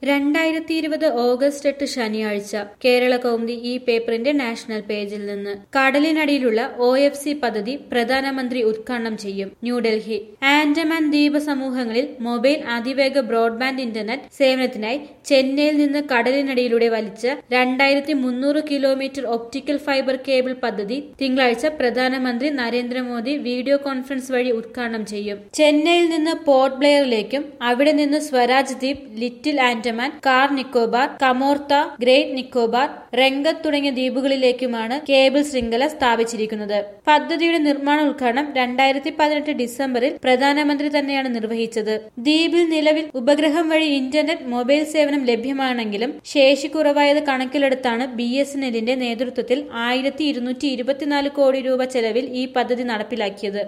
രണ്ടായിരത്തി ഇരുപത് ഓഗസ്റ്റ് എട്ട് ശനിയാഴ്ച കേരള കൗമുദി ഈ പേപ്പറിന്റെ നാഷണൽ പേജിൽ നിന്ന് കടലിനടിയിലുള്ള ഒ എഫ് സി പദ്ധതി പ്രധാനമന്ത്രി ഉദ്ഘാടനം ചെയ്യും ന്യൂഡൽഹി ആൻഡമാൻ ദ്വീപ സമൂഹങ്ങളിൽ മൊബൈൽ അതിവേഗ ബ്രോഡ്ബാൻഡ് ഇന്റർനെറ്റ് സേവനത്തിനായി ചെന്നൈയിൽ നിന്ന് കടലിനടിയിലൂടെ വലിച്ച രണ്ടായിരത്തി മുന്നൂറ് കിലോമീറ്റർ ഒപ്റ്റിക്കൽ ഫൈബർ കേബിൾ പദ്ധതി തിങ്കളാഴ്ച പ്രധാനമന്ത്രി നരേന്ദ്രമോദി വീഡിയോ കോൺഫറൻസ് വഴി ഉദ്ഘാടനം ചെയ്യും ചെന്നൈയിൽ നിന്ന് പോർട്ട് ബ്ലെയറിലേക്കും അവിടെ നിന്ന് Swaraj Dweep little Andaman Car Nicobar Kamorta great Nicobar Rangat തുടങ്ങിയ ദ്വീപുകളിലേക്കുമാണ് കേബിൾ ശൃംഖല സ്ഥാപിച്ചിരിക്കുന്നത് പദ്ധതിയുടെ നിർമ്മാണ ഉദ്ഘാടനം രണ്ടായിരത്തി പതിനെട്ട് ഡിസംബറിൽ പ്രധാനമന്ത്രി തന്നെയാണ് നിർവഹിച്ചത് ദ്വീപിൽ നിലവിൽ ഉപഗ്രഹം വഴി ഇന്റർനെറ്റ് മൊബൈൽ സേവനം ലഭ്യമാണെങ്കിലും ശേഷി കുറവായത് കണക്കിലെടുത്താണ് ബി എസ് എൻ എല്ലിന്റെ നേതൃത്വത്തിൽ ആയിരത്തി ഇരുന്നൂറ്റി ഇരുപത്തിനാല് കോടി രൂപ ചെലവിൽ ഈ പദ്ധതി നടപ്പിലാക്കിയത്